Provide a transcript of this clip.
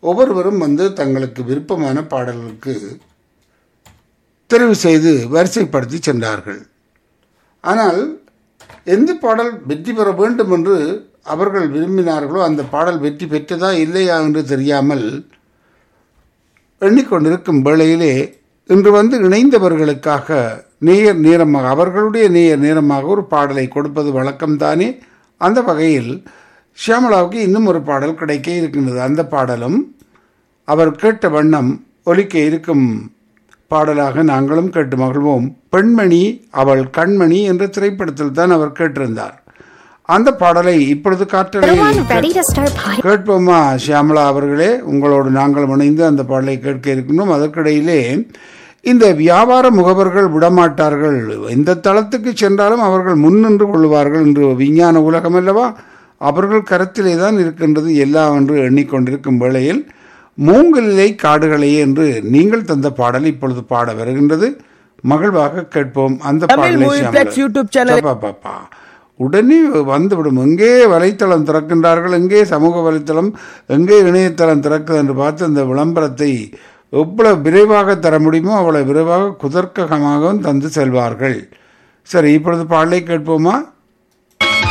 ஒவ்வொருவரும் வந்து தங்களுக்கு விருப்பமான பாடல்களுக்கு தெரிவு செய்து வரிசைப்படுத்தி சென்றார்கள் ஆனால் எந்த பாடல் வெற்றி பெற வேண்டும் என்று அவர்கள் விரும்பினார்களோ அந்த பாடல் வெற்றி பெற்றதா இல்லையா என்று தெரியாமல் எண்ணிக்கொண்டிருக்கும் வேளையிலே இன்று வந்து இணைந்தவர்களுக்காக நேயர் நேரமாக அவர்களுடைய நேயர் நேரமாக ஒரு பாடலை கொடுப்பது வழக்கம்தானே அந்த வகையில் ஷியாமலாவுக்கு இன்னும் ஒரு பாடல் கிடைக்க இருக்கின்றது அந்த பாடலும் அவர் கேட்ட வண்ணம் ஒலிக்க இருக்கும் பாடலாக நாங்களும் கேட்டு மகிழ்வோம் பெண்மணி அவள் கண்மணி என்ற திரைப்படத்தில் தான் அவர் கேட்டிருந்தார் அந்த பாடலை இப்பொழுது காற்றலையில் Everyone ready to start potty? கேட்போமா ஷியாமலா அவர்களே உங்களோடு நாங்கள் இணைந்து அந்த பாடலை கேட்க இருக்கின்றோம் அதற்கிடையிலே இந்த வியாபார முகவர்கள் விடமாட்டார்கள் எந்த தளத்துக்கு சென்றாலும் அவர்கள் முன்னின்று கொள்வார்கள் என்று விஞ்ஞான உலகம் அல்லவா அவர்கள் கருத்திலே தான் இருக்கின்றது எல்லாம் என்று எண்ணிக்கொண்டிருக்கும் வேளையில் மூங்கிலை காடுகளே என்று நீங்கள் தந்த பாடல் இப்பொழுது பாட வருகின்றது மகிழ்வாக கேட்போம் அந்த தமிழ் பாடலை Movie Shyamala. Plex YouTube channel. பாப்பா, பாப்பா. உடனே வந்துவிடும் எங்கே வலைத்தளம் திறக்கின்றார்கள் எங்கே சமூக வலைத்தளம் எங்கே இணையதளம் திறக்குது என்று பார்த்து அந்த விளம்பரத்தை எவ்வளவு விரைவாக தர முடியுமோ அவ்வளவு விரைவாக குதர்க்கமாகவும் தந்து செல்வார்கள் சரி இப்பொழுது பாடலை கேட்போமா